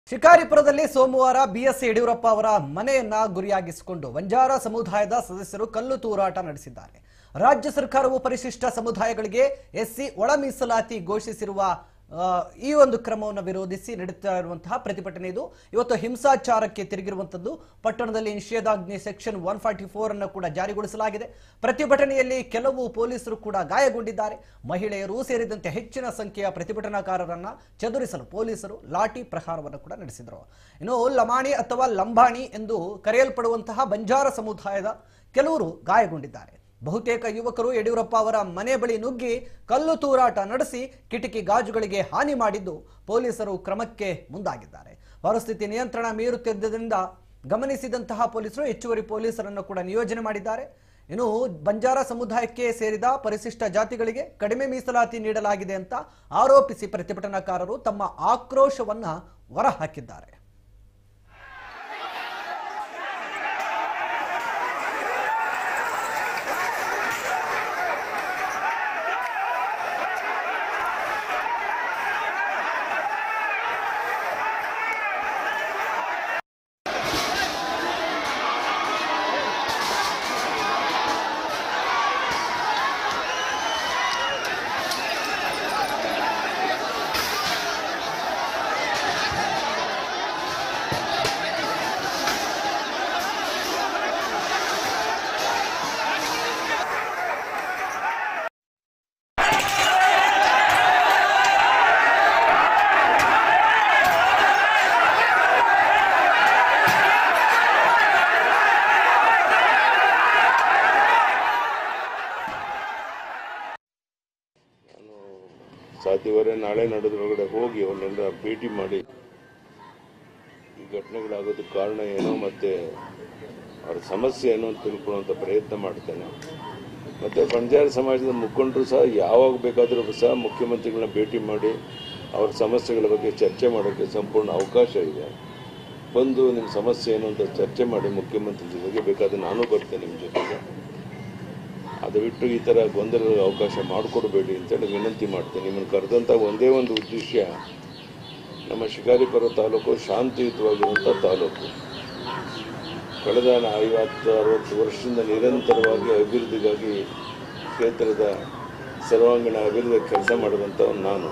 ಶಿಕಾರಿಪುರದಲ್ಲಿ ಸೋಮವಾರ ಬಿಎಸ್ ಯಡಿಯೂರಪ್ಪ ಅವರ ಮನೆಯನ್ನ ಗುರಿಯಾಗಿಸಿಕೊಂಡು ಬಂಜಾರ ಸಮುದಾಯದ ಸದಸ್ಯರು ಕಲ್ಲು ತೂರಾಟ ನಡೆಸಿದ್ದಾರೆ ರಾಜ್ಯ ಸರ್ಕಾರವು ಪರಿಶಿಷ್ಟ ಸಮುದಾಯಗಳಿಗೆ ಎಸ್ಸಿ ಒಳ ಮೀಸಲಾತಿ ಘೋಷಿಸಿರುವ ಆ, ಈ ಒಂದು ಕ್ರಮವನ್ನು ವಿರೋಧಿಸಿ ನಡೀತಾ ಇರುವಂತಹ ಪ್ರತಿಭಟನೆ ಇದು ಇವತ್ತು ಹಿಂಸಾಚಾರಕ್ಕೆ ತಿರುಗಿರುವಂತದ್ದು ಪಟ್ಟಣದಲ್ಲಿ ನಿಷೇಧಾಜ್ಞೆ ಸೆಕ್ಷನ್ ಒನ್ ಫಾರ್ಟಿ ಫೋರ್ ಅನ್ನು ಕೂಡ ಜಾರಿಗೊಳಿಸಲಾಗಿದೆ ಪ್ರತಿಭಟನೆಯಲ್ಲಿ ಕೆಲವು ಪೊಲೀಸರು ಕೂಡ ಗಾಯಗೊಂಡಿದ್ದಾರೆ ಮಹಿಳೆಯರು ಸೇರಿದಂತೆ ಹೆಚ್ಚಿನ ಸಂಖ್ಯೆಯ ಪ್ರತಿಭಟನಾಕಾರರನ್ನ ಚದುರಿಸಲು ಪೊಲೀಸರು ಲಾಠಿ ಪ್ರಹಾರವನ್ನು ಕೂಡ ನಡೆಸಿದರು ಇನ್ನು ಲಮಾಣಿ ಅಥವಾ ಲಂಬಾಣಿ ಎಂದು ಕರೆಯಲ್ಪಡುವಂತಹ ಬಂಜಾರ ಸಮುದಾಯದ ಕೆಲವರು ಗಾಯಗೊಂಡಿದ್ದಾರೆ ಬಹುತೇಕ ಯುವಕರು ಯಡಿಯೂರಪ್ಪ ಅವರ ಮನೆ ಬಳಿ ನುಗ್ಗಿ ಕಲ್ಲು ತೂರಾಟ ನಡೆಸಿ ಕಿಟಕಿ ಗಾಜುಗಳಿಗೆ ಹಾನಿ ಮಾಡಿದ್ದು ಪೊಲೀಸರು ಕ್ರಮಕ್ಕೆ ಮುಂದಾಗಿದ್ದಾರೆ ಪರಿಸ್ಥಿತಿ ನಿಯಂತ್ರಣ ಮೀರುತ್ತಿದ್ದರಿಂದ ಗಮನಿಸಿದಂತಹ ಪೊಲೀಸರು ಹೆಚ್ಚುವರಿ ಪೊಲೀಸರನ್ನು ಕೂಡ ನಿಯೋಜನೆ ಮಾಡಿದ್ದಾರೆ ಇನ್ನು ಬಂಜಾರ ಸಮುದಾಯಕ್ಕೆ ಸೇರಿದ ಪರಿಶಿಷ್ಟ ಜಾತಿಗಳಿಗೆ ಕಡಿಮೆ ಮೀಸಲಾತಿ ನೀಡಲಾಗಿದೆ ಅಂತ ಆರೋಪಿಸಿ ಪ್ರತಿಭಟನಾಕಾರರು ತಮ್ಮ ಆಕ್ರೋಶವನ್ನ ಹೊರಹಾಕಿದ್ದಾರೆ ಸಾಧ್ಯವರೆ ನಾಳೆ ನಡೆದ್ರೊಳಗಡೆ ಹೋಗಿ ಅವನ್ನೆಲ್ಲ ಭೇಟಿ ಮಾಡಿ ಈ ಘಟನೆಗಳಾಗೋದಕ್ಕೆ ಕಾರಣ ಏನು ಮತ್ತೆ ಅವ್ರ ಸಮಸ್ಯೆ ಏನು ಅಂತ ತಿಳ್ಕೊಳ್ಳುವಂಥ ಪ್ರಯತ್ನ ಮಾಡ್ತೇನೆ ಮತ್ತೆ ಬಂಜಾರ ಸಮಾಜದ ಮುಖಂಡರು ಸಹ ಯಾವಾಗ ಬೇಕಾದರೂ ಸಹ ಮುಖ್ಯಮಂತ್ರಿಗಳನ್ನ ಭೇಟಿ ಮಾಡಿ ಅವ್ರ ಸಮಸ್ಯೆಗಳ ಬಗ್ಗೆ ಚರ್ಚೆ ಮಾಡೋಕ್ಕೆ ಸಂಪೂರ್ಣ ಅವಕಾಶ ಇದೆ ಬಂದು ನಿಮ್ಮ ಸಮಸ್ಯೆ ಏನು ಅಂತ ಚರ್ಚೆ ಮಾಡಿ ಮುಖ್ಯಮಂತ್ರಿ ಜೊತೆಗೆ ಬೇಕಾದ್ರೆ ನಾನು ಬರ್ತೇನೆ ನಿಮ್ಮ ಜೊತೆಗೆ ಅದು ಬಿಟ್ಟು ಈ ಥರ ಗೊಂದಲದ ಅವಕಾಶ ಮಾಡಿಕೊಡ್ಬೇಡಿ ಅಂತೇಳಿ ವಿನಂತಿ ಮಾಡ್ತೇನೆ ನಿಮ್ಮನ್ನು ಕರೆದಂಥ ಒಂದೇ ಒಂದು ಉದ್ದೇಶ ನಮ್ಮ ಶಿಕಾರಿಪುರ ತಾಲೂಕು ಶಾಂತಿಯುತವಾಗಿರುವಂಥ ತಾಲೂಕು ಕಳೆದ ಐವತ್ತು ಅರವತ್ತು ವರ್ಷದಿಂದ ನಿರಂತರವಾಗಿ ಅಭಿವೃದ್ಧಿಗಾಗಿ ಕ್ಷೇತ್ರದ ಸರ್ವಾಂಗೀಣ ಅಭಿವೃದ್ಧಿ ಕೆಲಸ ಮಾಡಿದಂಥವ್ನು ನಾನು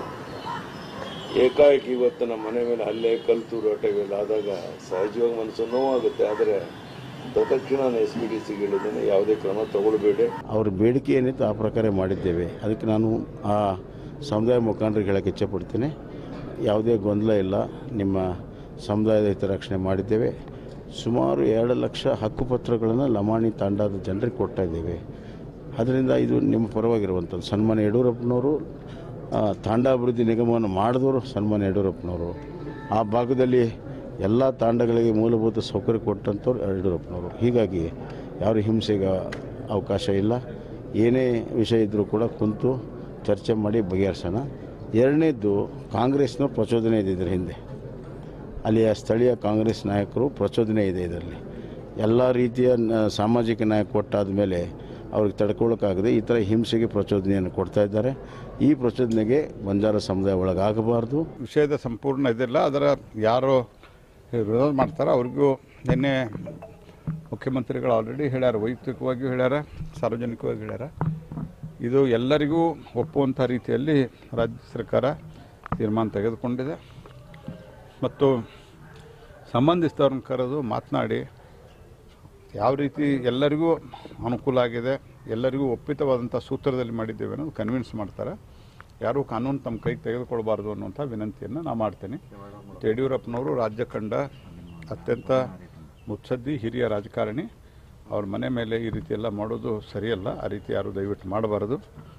ಏಕಾಏಕಿ ಇವತ್ತು ನಮ್ಮ ಮನೆ ಮೇಲೆ ಹಲ್ಲೆ ಕಲ್ಲು ತೂರಾಟ ಇವೆಲ್ಲ ಆದಾಗ ಸಹಜವಾಗಿ ಮನಸ್ಸು ನೋವಾಗುತ್ತೆ ಆದರೆ ತತ್ಕ್ಷಣ ನಾನು ಎಸ್ ಪಿ ಡಿ ಸಿಗೆ ಹೇಳಿದ್ದೇನೆ ಯಾವುದೇ ಕ್ರಮ ತಗೊಳ್ಬೇಡಿ ಅವ್ರ ಬೇಡಿಕೆ ಏನಿತ್ತು ಆ ಪ್ರಕಾರ ಮಾಡಿದ್ದೇವೆ ಅದಕ್ಕೆ ನಾನು ಆ ಸಮುದಾಯ ಮುಖಂಡರಿಗೆ ಹೇಳಕ್ಕೆ ಇಚ್ಛೆಪಡ್ತೀನಿ ಯಾವುದೇ ಗೊಂದಲ ಇಲ್ಲ ನಿಮ್ಮ ಸಮುದಾಯದ ಹಿತರಕ್ಷಣೆ ಮಾಡಿದ್ದೇವೆ ಸುಮಾರು ಎರಡು ಲಕ್ಷ ಹಕ್ಕುಪತ್ರಗಳನ್ನು ಲಮಾಣಿ ತಾಂಡಾದ ಜನರಿಗೆ ಕೊಡ್ತಾ ಇದ್ದೇವೆ ಅದರಿಂದ ಇದು ನಿಮ್ಮ ಪರವಾಗಿರುವಂಥದ್ದು ಸನ್ಮಾನ್ಯ ಯಡಿಯೂರಪ್ಪನವರು ಆ, ತಾಂಡಾಭಿವೃದ್ಧಿ ನಿಗಮವನ್ನು ಮಾಡಿದವರು ಸನ್ಮಾನ್ಯ ಯಡಿಯೂರಪ್ಪನವರು ಆ ಭಾಗದಲ್ಲಿ ಎಲ್ಲ ತಾಂಡಗಳಿಗೆ ಮೂಲಭೂತ ಸೌಕರ್ಯ ಕೊಟ್ಟಂಥವ್ರು ಯಡಿಯೂರಪ್ಪನವರು ಹೀಗಾಗಿ ಯಾವ ಹಿಂಸೆಗೆ ಅವಕಾಶ ಇಲ್ಲ ಏನೇ ವಿಷಯ ಇದ್ದರೂ ಕೂಡ ಕುಂತು ಚರ್ಚೆ ಮಾಡಿ ಬಗೆಹರಿಸೋಣ ಎರಡನೇದ್ದು ಕಾಂಗ್ರೆಸ್ನ ಪ್ರಚೋದನೆ ಇದೆ ಇದರ ಹಿಂದೆ ಅಲ್ಲಿಯ ಸ್ಥಳೀಯ ಕಾಂಗ್ರೆಸ್ ನಾಯಕರು ಪ್ರಚೋದನೆ ಇದೆ ಇದರಲ್ಲಿ ಎಲ್ಲ ರೀತಿಯ ನ- ಸಾಮಾಜಿಕ ನಾಯಕ ಕೊಟ್ಟಾದ ಮೇಲೆ ಅವ್ರಿಗೆ ತಡ್ಕೊಳ್ಳೋಕ್ಕಾಗದೆ ಈ ಥರ ಹಿಂಸೆಗೆ ಪ್ರಚೋದನೆಯನ್ನು ಕೊಡ್ತಾ ಇದ್ದಾರೆ ಈ ಪ್ರಚೋದನೆಗೆ ಬಂಜಾರ ಸಮುದಾಯ ಒಳಗಾಗಬಾರ್ದು ವಿಷಯದ ಸಂಪೂರ್ಣ ಇದಿಲ್ಲ ಅದರ ಯಾರು ವಿರೋಧ ಮಾಡ್ತಾರೋ ಅವ್ರಿಗೂ ನಿನ್ನೆ ಮುಖ್ಯಮಂತ್ರಿಗಳು ಆಲ್ರೆಡಿ ಹೇಳ್ಯಾರ ವೈಯಕ್ತಿಕವಾಗಿಯೂ ಹೇಳ್ಯಾರ ಸಾರ್ವಜನಿಕವಾಗಿ ಹೇಳ್ಯಾರ ಇದು ಎಲ್ಲರಿಗೂ ಒಪ್ಪುವಂಥ ರೀತಿಯಲ್ಲಿ ರಾಜ್ಯ ಸರ್ಕಾರ ತೀರ್ಮಾನ ತೆಗೆದುಕೊಂಡಿದೆ ಮತ್ತು ಸಂಬಂಧಿಸಿದವ್ರನ್ನ ಕರೆದು ಮಾತನಾಡಿ ಯಾವ ರೀತಿ ಎಲ್ಲರಿಗೂ ಅನುಕೂಲ ಆಗಿದೆ ಎಲ್ಲರಿಗೂ ಒಪ್ಪಿತವಾದಂಥ ಸೂತ್ರದಲ್ಲಿ ಮಾಡಿದ್ದೇವೆ ಅನ್ನೋದು ಕನ್ವಿನ್ಸ್ ಮಾಡ್ತಾರೆ ಯಾರೂ ಕಾನೂನು ತಮ್ಮ ಕೈಗೆ ತೆಗೆದುಕೊಳ್ಬಾರ್ದು ಅನ್ನುವಂಥ ವಿನಂತಿಯನ್ನು ನಾನು ಮಾಡ್ತೇನೆ ಮತ್ತು ಯಡಿಯೂರಪ್ಪನವರು ರಾಜ್ಯ ಕಂಡ ಅತ್ಯಂತ ಮುತ್ಸದ್ದಿ ಹಿರಿಯ ರಾಜಕಾರಣಿ ಅವ್ರ ಮನೆ ಮೇಲೆ ಈ ರೀತಿ ಎಲ್ಲ ಮಾಡೋದು ಸರಿಯಲ್ಲ ಆ ರೀತಿ ಯಾರು ದಯವಿಟ್ಟು ಮಾಡಬಾರದು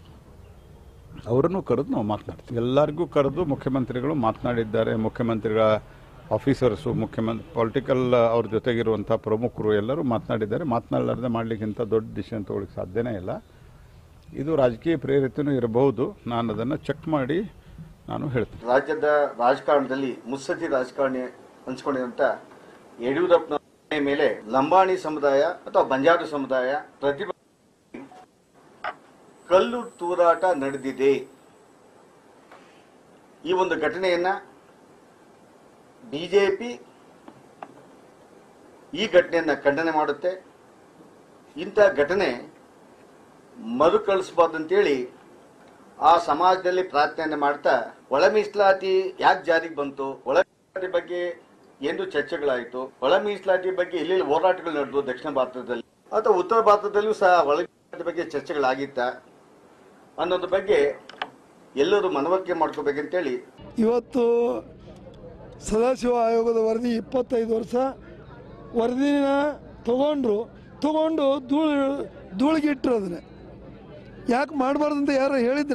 ಅವರನ್ನು ಕರೆದು ನಾವು ಮಾತನಾಡ್ತೀವಿ ಎಲ್ಲರಿಗೂ ಕರೆದು ಮುಖ್ಯಮಂತ್ರಿಗಳು ಮಾತನಾಡಿದ್ದಾರೆ ಮುಖ್ಯಮಂತ್ರಿಗಳ ಆಫೀಸರ್ಸು ಮುಖ್ಯಮಂತ್ರಿ ಪೊಲಿಟಿಕಲ್ ಅವ್ರ ಜೊತೆಗಿರುವಂಥ ಪ್ರಮುಖರು ಎಲ್ಲರೂ ಮಾತನಾಡಿದ್ದಾರೆ ಮಾತನಾಡಲಾರ್ದೆ ಮಾಡಲಿಕ್ಕೆ ಇಂಥ ದೊಡ್ಡ ಡಿಸಿಷನ್ ತೊಗೊಳಿಕ್ಕೆ ಸಾಧ್ಯನೇ ಇಲ್ಲ ಇದು ರಾಜಕೀಯ ಪ್ರೇರಿತನೂ ಇರಬಹುದು ನಾನು ಅದನ್ನು ಚೆಕ್ ಮಾಡಿ ನಾನು ಹೇಳ್ತೀನಿ ರಾಜ್ಯದ ರಾಜಕಾರಣದಲ್ಲಿ ಮುತ್ಸದ್ದಿ ರಾಜಕಾರಣಿ ಅನ್ಸ್ಕೊಂಡಿರುವಂತ ಯಡಿಯೂರಪ್ಪನ ಮೇಲೆ ಲಂಬಾಣಿ ಸಮುದಾಯ ಅಥವಾ ಬಂಜಾರ ಸಮುದಾಯ ಪ್ರತಿಭಟನೆ ಕಲ್ಲು ತೂರಾಟ ನಡೆದಿದೆ ಈ ಒಂದು ಘಟನೆಯನ್ನ ಬಿಜೆಪಿ ಈ ಘಟನೆಯನ್ನ ಖಂಡನೆ ಮಾಡುತ್ತೆ ಇಂಥ ಘಟನೆ ಮರುಕಳಿಸಬಾರ್ದಂತೇಳಿ ಆ ಸಮಾಜದಲ್ಲಿ ಪ್ರಾರ್ಥನೆ ಮಾಡ್ತಾ ಒಳ ಮೀಸಲಾತಿ ಯಾಕೆ ಜಾರಿಗೆ ಬಂತು ಒಳ ಮೀಸಲಾತಿ ಬಗ್ಗೆ ಎಂದು ಚರ್ಚೆಗಳಾಯಿತು ಒಳ ಮೀಸಲಾತಿ ಬಗ್ಗೆ ಎಲ್ಲೆಲ್ಲಿ ಹೋರಾಟಗಳು ನಡೆದು ದಕ್ಷಿಣ ಭಾರತದಲ್ಲಿ ಅಥವಾ ಉತ್ತರ ಭಾರತದಲ್ಲೂ ಸಹ ಒಳ ಮೀಸಲಾತಿ ಬಗ್ಗೆ ಚರ್ಚೆಗಳಾಗಿತ್ತ ಅನ್ನೋದ್ರ ಬಗ್ಗೆ ಎಲ್ಲರೂ ಮನವರಿಕೆ ಮಾಡ್ಕೋಬೇಕಂತೇಳಿ ಇವತ್ತು ಸದಾಶಿವ ಆಯೋಗದ ವರದಿ ಇಪ್ಪತ್ತೈದು ವರ್ಷ ವರದಿನ ತಗೊಂಡ್ರು ತಗೊಂಡು ಧೂಳು ಧೂಳಿಗಿಟ್ರು ಅದನ್ನೇ ಯಾಕೆ ಮಾಡಬಾರ್ದು ಅಂತ ಯಾರು ಹೇಳಿದ್ರ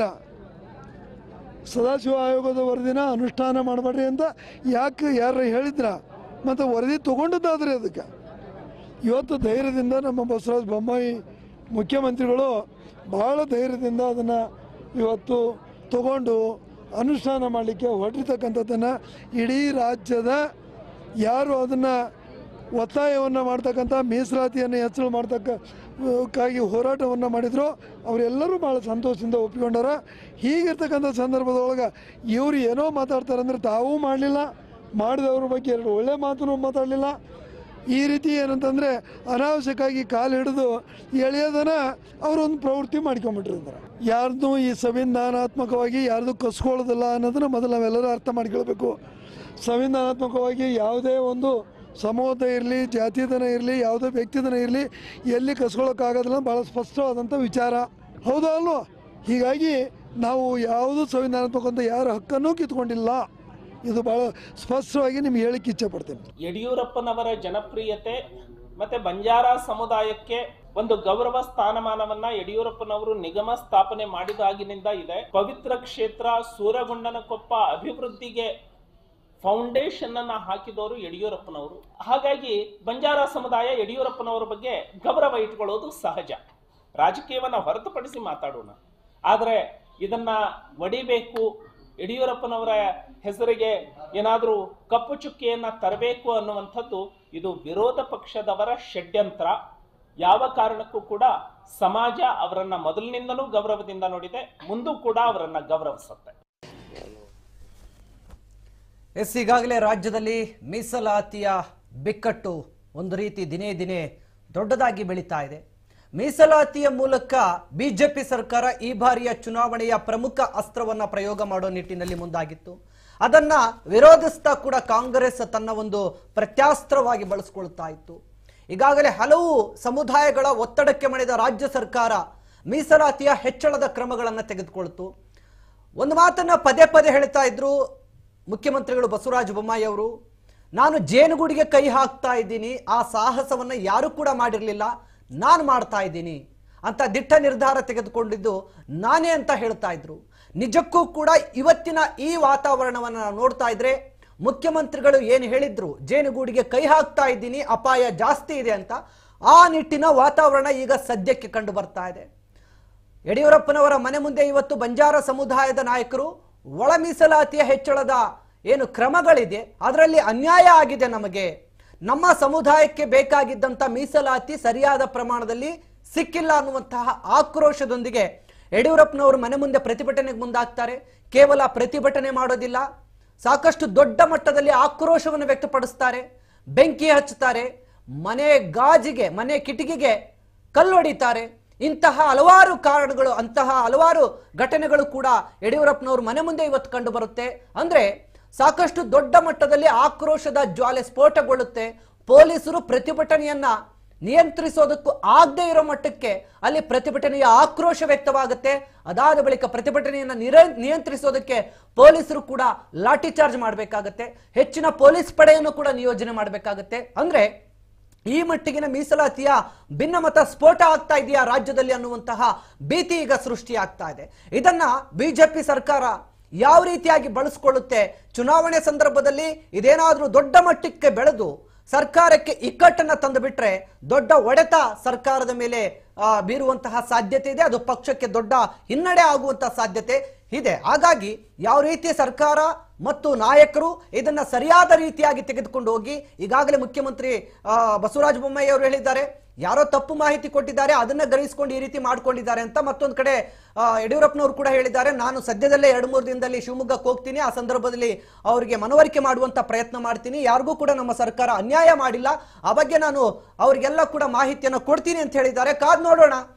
ಸದಾಶಿವ ಆಯೋಗದ ವರದಿನ ಅನುಷ್ಠಾನ ಮಾಡಬೇಡ್ರಿ ಅಂತ ಯಾಕೆ ಯಾರು ಹೇಳಿದ್ರ ಮತ್ತು ವರದಿ ತಗೊಂಡದ್ದಾದ್ರೆ ಅದಕ್ಕೆ ಇವತ್ತು ಧೈರ್ಯದಿಂದ ನಮ್ಮ ಬಸವರಾಜ ಬೊಮ್ಮಾಯಿ ಮುಖ್ಯಮಂತ್ರಿಗಳು ಭಾಳ ಧೈರ್ಯದಿಂದ ಅದನ್ನು ಇವತ್ತು ತಗೊಂಡು ಅನುಷ್ಠಾನ ಮಾಡಲಿಕ್ಕೆ ಹೊರಟಿರ್ತಕ್ಕಂಥದ್ದನ್ನು ಇಡೀ ರಾಜ್ಯದ ಯಾರು ಅದನ್ನು ಒತ್ತಾಯವನ್ನು ಮಾಡ್ತಕ್ಕಂಥ ಮೀಸಲಾತಿಯನ್ನು ಹೆಚ್ಚಳ ಮಾಡ್ತಕ್ಕ ಕ್ಕಾಗಿ ಹೋರಾಟವನ್ನು ಮಾಡಿದ್ರು ಅವರೆಲ್ಲರೂ ಭಾಳ ಸಂತೋಷದಿಂದ ಒಪ್ಪಿಕೊಂಡಾರ ಹೀಗಿರ್ತಕ್ಕಂಥ ಸಂದರ್ಭದೊಳಗೆ ಇವರು ಏನೋ ಮಾತಾಡ್ತಾರೆ ಅಂದರೆ ತಾವೂ ಮಾಡಲಿಲ್ಲ ಮಾಡಿದವ್ರ ಬಗ್ಗೆ ಎರಡು ಒಳ್ಳೆ ಮಾತನ್ನು ಮಾತಾಡಲಿಲ್ಲ ಈ ರೀತಿ ಏನಂತಂದರೆ ಅನಾವಶ್ಯಕವಾಗಿ ಕಾಲು ಹಿಡಿದು ಎಳೆಯೋದನ್ನ ಅವರೊಂದು ಪ್ರವೃತ್ತಿ ಮಾಡ್ಕೊಂಬಿಟ್ಟಿರ್ತಾರೆ ಯಾರ್ದು ಈ ಸಂವಿಧಾನಾತ್ಮಕವಾಗಿ ಯಾರ್ದು ಕಸ್ಕೊಳ್ಳೋದಿಲ್ಲ ಅನ್ನೋದನ್ನ ಮೊದಲು ನಾವೆಲ್ಲರೂ ಅರ್ಥ ಮಾಡ್ಕೊಳ್ಬೇಕು ಸಂವಿಧಾನಾತ್ಮಕವಾಗಿ ಯಾವುದೇ ಒಂದು ಸಮೂಹದ ಇರಲಿ ಜಾತಿದನ ಇರಲಿ ಯಾವುದೇ ವ್ಯಕ್ತಿದನ ಇರಲಿ ಎಲ್ಲಿ ಕಸ್ಕೊಳ್ಳೋಕ್ಕಾಗೋದಿಲ್ಲ ಭಾಳ ಸ್ಪಷ್ಟವಾದಂಥ ವಿಚಾರ ಹೌದಾ ಅಲ್ವಾ ಹೀಗಾಗಿ ನಾವು ಯಾವುದು ಸಂವಿಧಾನಾತ್ಮಕ ಅಂತ ಯಾರ ಹಕ್ಕನ್ನೂ ಕಿತ್ಕೊಂಡಿಲ್ಲ ಇದು ಭಾಳ ಸ್ಪಷ್ಟವಾಗಿ ನಿಮ್ಗೆ ಹೇಳಿಕ್ಕೆ ಇಚ್ಛೆ ಪಡ್ತೇನೆ ಯಡಿಯೂರಪ್ಪನವರ ಜನಪ್ರಿಯತೆ ಮತ್ತೆ ಬಂಜಾರ ಸಮುದಾಯಕ್ಕೆ ಒಂದು ಗೌರವ ಸ್ಥಾನಮಾನವನ್ನ ಯಡಿಯೂರಪ್ಪನವರು ನಿಗಮ ಸ್ಥಾಪನೆ ಮಾಡಿದಾಗಿನಿಂದ ಇದೆ ಪವಿತ್ರ ಕ್ಷೇತ್ರ ಸೂರಗೊಂಡನಕೊಪ್ಪ ಅಭಿವೃದ್ಧಿಗೆ ಫೌಂಡೇಶನ್ ಅನ್ನ ಹಾಕಿದವರು ಯಡಿಯೂರಪ್ಪನವರು ಹಾಗಾಗಿ ಬಂಜಾರ ಸಮುದಾಯ ಯಡಿಯೂರಪ್ಪನವರ ಬಗ್ಗೆ ಗೌರವ ಇಟ್ಕೊಳ್ಳೋದು ಸಹಜ ರಾಜಕೀಯವನ್ನ ಹೊರತುಪಡಿಸಿ ಮಾತಾಡೋಣ ಆದರೆ ಇದನ್ನ ಒಡಿಬೇಕು ಯಡಿಯೂರಪ್ಪನವರ ಹೆಸರಿಗೆ ಏನಾದರೂ ಕಪ್ಪು ಚುಕ್ಕಿಯನ್ನ ತರಬೇಕು ಅನ್ನುವಂಥದ್ದು ಇದು ವಿರೋಧ ಪಕ್ಷದವರ ಷಡ್ಯಂತ್ರ ಯಾವ ಕಾರಣಕ್ಕೂ ಕೂಡ ಸಮಾಜ ಅವರನ್ನ ಮೊದಲಿನಿಂದಲೂ ಗೌರವದಿಂದ ನೋಡಿದೆ ಮುಂದೂ ಕೂಡ ಅವರನ್ನ ಗೌರವಿಸುತ್ತೆ ಎಸ್ ಈಗಾಗಲೇ ರಾಜ್ಯದಲ್ಲಿ ಮೀಸಲಾತಿಯ ಬಿಕ್ಕಟ್ಟು ಒಂದು ರೀತಿ ದಿನೇ ದಿನೇ ದೊಡ್ಡದಾಗಿ ಬೆಳೀತಾ ಇದೆ ಮೀಸಲಾತಿಯ ಮೂಲಕ ಬಿಜೆಪಿ ಸರ್ಕಾರ ಈ ಬಾರಿಯ ಚುನಾವಣೆಯ ಪ್ರಮುಖ ಅಸ್ತ್ರವನ್ನ ಪ್ರಯೋಗ ಮಾಡೋ ನಿಟ್ಟಿನಲ್ಲಿ ಮುಂದಾಗಿತ್ತು ಅದನ್ನ ವಿರೋಧಿಸ್ತಾ ಕೂಡ ಕಾಂಗ್ರೆಸ್ ತನ್ನ ಒಂದು ಪ್ರತ್ಯಾಸ್ತ್ರವಾಗಿ ಬಳಸ್ಕೊಳ್ತಾ ಇತ್ತು ಈಗಾಗಲೇ ಹಲವು ಸಮುದಾಯಗಳ ಒತ್ತಡಕ್ಕೆ ಮಣಿದ ರಾಜ್ಯ ಸರ್ಕಾರ ಮೀಸಲಾತಿಯ ಹೆಚ್ಚಳದ ಕ್ರಮಗಳನ್ನು ತೆಗೆದುಕೊಳ್ತು ಒಂದು ಮಾತನ್ನ ಪದೇ ಪದೇ ಹೇಳ್ತಾ ಇದ್ರು ಮುಖ್ಯಮಂತ್ರಿಗಳು ಬಸವರಾಜ ಬೊಮ್ಮಾಯಿ ಅವರು ನಾನು ಜೇನುಗೂಡಿಗೆ ಕೈ ಹಾಕ್ತಾ ಇದ್ದೀನಿ ಆ ಸಾಹಸವನ್ನ ಯಾರು ಕೂಡ ಮಾಡಿರಲಿಲ್ಲ ನಾನು ಮಾಡ್ತಾ ಇದ್ದೀನಿ ಅಂತ ದಿಟ್ಟ ನಿರ್ಧಾರ ತೆಗೆದುಕೊಂಡಿದ್ದು ನಾನೇ ಅಂತ ಹೇಳ್ತಾ ಇದ್ರು ನಿಜಕ್ಕೂ ಕೂಡ ಇವತ್ತಿನ ಈ ವಾತಾವರಣವನ್ನು ನಾವು ನೋಡ್ತಾ ಇದ್ರೆ ಮುಖ್ಯಮಂತ್ರಿಗಳು ಏನು ಹೇಳಿದ್ರು ಜೇನುಗೂಡಿಗೆ ಕೈ ಹಾಕ್ತಾ ಇದ್ದೀನಿ ಅಪಾಯ ಜಾಸ್ತಿ ಇದೆ ಅಂತ ಆ ನಿಟ್ಟಿನ ವಾತಾವರಣ ಈಗ ಸದ್ಯಕ್ಕೆ ಕಂಡು ಬರ್ತಾ ಇದೆ ಯಡಿಯೂರಪ್ಪನವರ ಮನೆ ಮುಂದೆ ಇವತ್ತು ಬಂಜಾರ ಸಮುದಾಯದ ನಾಯಕರು ಒಳ ಮೀಸಲಾತಿಯ ಹೆಚ್ಚಳದ ಏನು ಕ್ರಮಗಳಿದೆ ಅದರಲ್ಲಿ ಅನ್ಯಾಯ ಆಗಿದೆ ನಮಗೆ ನಮ್ಮ ಸಮುದಾಯಕ್ಕೆ ಬೇಕಾಗಿದ್ದಂಥ ಮೀಸಲಾತಿ ಸರಿಯಾದ ಪ್ರಮಾಣದಲ್ಲಿ ಸಿಕ್ಕಿಲ್ಲ ಅನ್ನುವಂತಹ ಆಕ್ರೋಶದೊಂದಿಗೆ ಯಡಿಯೂರಪ್ಪನವರು ಮನೆ ಮುಂದೆ ಪ್ರತಿಭಟನೆಗೆ ಮುಂದಾಗ್ತಾರೆ ಕೇವಲ ಪ್ರತಿಭಟನೆ ಮಾಡೋದಿಲ್ಲ ಸಾಕಷ್ಟು ದೊಡ್ಡ ಮಟ್ಟದಲ್ಲಿ ಆಕ್ರೋಶವನ್ನು ವ್ಯಕ್ತಪಡಿಸ್ತಾರೆ ಬೆಂಕಿ ಹಚ್ಚುತ್ತಾರೆ ಮನೆ ಗಾಜಿಗೆ ಮನೆ ಕಿಟಕಿಗೆ ಕಲ್ಲೊಡಿತಾರೆ ಇಂತಹ ಹಲವಾರು ಕಾರಣಗಳು ಅಂತಹ ಹಲವಾರು ಘಟನೆಗಳು ಕೂಡ ಯಡಿಯೂರಪ್ಪನವರು ಮನೆ ಮುಂದೆ ಇವತ್ತು ಕಂಡು ಬರುತ್ತೆ ಅಂದ್ರೆ ಸಾಕಷ್ಟು ದೊಡ್ಡ ಮಟ್ಟದಲ್ಲಿ ಆಕ್ರೋಶದ ಜ್ವಾಲೆ ಸ್ಫೋಟಗೊಳ್ಳುತ್ತೆ ಪೊಲೀಸರು ಪ್ರತಿಭಟನೆಯನ್ನ ನಿಯಂತ್ರಿಸೋದಕ್ಕೂ ಆಗದೆ ಇರೋ ಮಟ್ಟಕ್ಕೆ ಅಲ್ಲಿ ಪ್ರತಿಭಟನೆಯ ಆಕ್ರೋಶ ವ್ಯಕ್ತವಾಗುತ್ತೆ ಅದಾದ ಬಳಿಕ ಪ್ರತಿಭಟನೆಯನ್ನ ನಿರ ನಿಯಂತ್ರಿಸೋದಕ್ಕೆ ಪೊಲೀಸರು ಕೂಡ ಲಾಠಿ ಚಾರ್ಜ್ ಮಾಡಬೇಕಾಗತ್ತೆ ಹೆಚ್ಚಿನ ಪೊಲೀಸ್ ಪಡೆಯನ್ನು ಕೂಡ ನಿಯೋಜನೆ ಮಾಡಬೇಕಾಗತ್ತೆ ಅಂದ್ರೆ ಈ ಮಟ್ಟಿಗಿನ ಮೀಸಲಾತಿಯ ಭಿನ್ನಮತ ಸ್ಫೋಟ ಆಗ್ತಾ ಇದೆಯಾ ರಾಜ್ಯದಲ್ಲಿ ಅನ್ನುವಂತಹ ಭೀತಿ ಈಗ ಸೃಷ್ಟಿಯಾಗ್ತಾ ಇದೆ ಇದನ್ನ ಬಿಜೆಪಿ ಸರ್ಕಾರ ಯಾವ ರೀತಿಯಾಗಿ ಬಳಸ್ಕೊಳ್ಳುತ್ತೆ ಚುನಾವಣೆ ಸಂದರ್ಭದಲ್ಲಿ ಇದೇನಾದ್ರೂ ದೊಡ್ಡ ಮಟ್ಟಕ್ಕೆ ಬೆಳೆದು ಸರ್ಕಾರಕ್ಕೆ ಇಕ್ಕಟ್ಟನ್ನ ತಂದು ಬಿಟ್ರೆ ದೊಡ್ಡ ಹೊಡೆತ ಸರ್ಕಾರದ ಮೇಲೆ ಆ, ಬೀರುವಂತಹ ಸಾಧ್ಯತೆ ಇದೆ ಅದು ಪಕ್ಷಕ್ಕೆ ದೊಡ್ಡ ಹಿನ್ನಡೆ ಆಗುವಂತಹ ಸಾಧ್ಯತೆ ಇದೆ ಹಾಗಾಗಿ ಯಾವ ರೀತಿ ಸರ್ಕಾರ ಮತ್ತು ನಾಯಕರು ಇದನ್ನ ಸರಿಯಾದ ರೀತಿಯಾಗಿ ತೆಗೆದುಕೊಂಡು ಹೋಗಿ ಈಗಾಗಲೇ ಮುಖ್ಯಮಂತ್ರಿ ಆ, ಬಸವರಾಜ ಬೊಮ್ಮಾಯಿ ಅವರು ಹೇಳಿದ್ದಾರೆ ಯಾರೋ ತಪ್ಪು ಮಾಹಿತಿ ಕೊಟ್ಟಿದ್ದಾರೆ ಅದನ್ನ ಗ್ರಹಿಸ್ಕೊಂಡು ಈ ರೀತಿ ಮಾಡ್ಕೊಂಡಿದ್ದಾರೆ ಅಂತ ಮತ್ತೊಂದು ಕಡೆ ಆ, ಯಡಿಯೂರಪ್ಪನವರು ಕೂಡ ಹೇಳಿದ್ದಾರೆ ನಾನು ಸದ್ಯದಲ್ಲೇ ಎರಡು ಮೂರು ದಿನದಲ್ಲಿ ಶಿವಮೊಗ್ಗಕ್ಕೆ ಹೋಗ್ತೀನಿ ಆ ಸಂದರ್ಭದಲ್ಲಿ ಅವರಿಗೆ ಮನವರಿಕೆ ಮಾಡುವಂತ ಪ್ರಯತ್ನ ಮಾಡ್ತೀನಿ ಯಾರಿಗೂ ಕೂಡ ನಮ್ಮ ಸರ್ಕಾರ ಅನ್ಯಾಯ ಮಾಡಿಲ್ಲ ಆ ಬಗ್ಗೆ ನಾನು ಅವರಿಗೆಲ್ಲ ಕೂಡ ಮಾಹಿತಿಯನ್ನು ಕೊಡ್ತೀನಿ ಅಂತ ಹೇಳಿದ್ದಾರೆ ಕಾದ್ ನೋಡೋಣ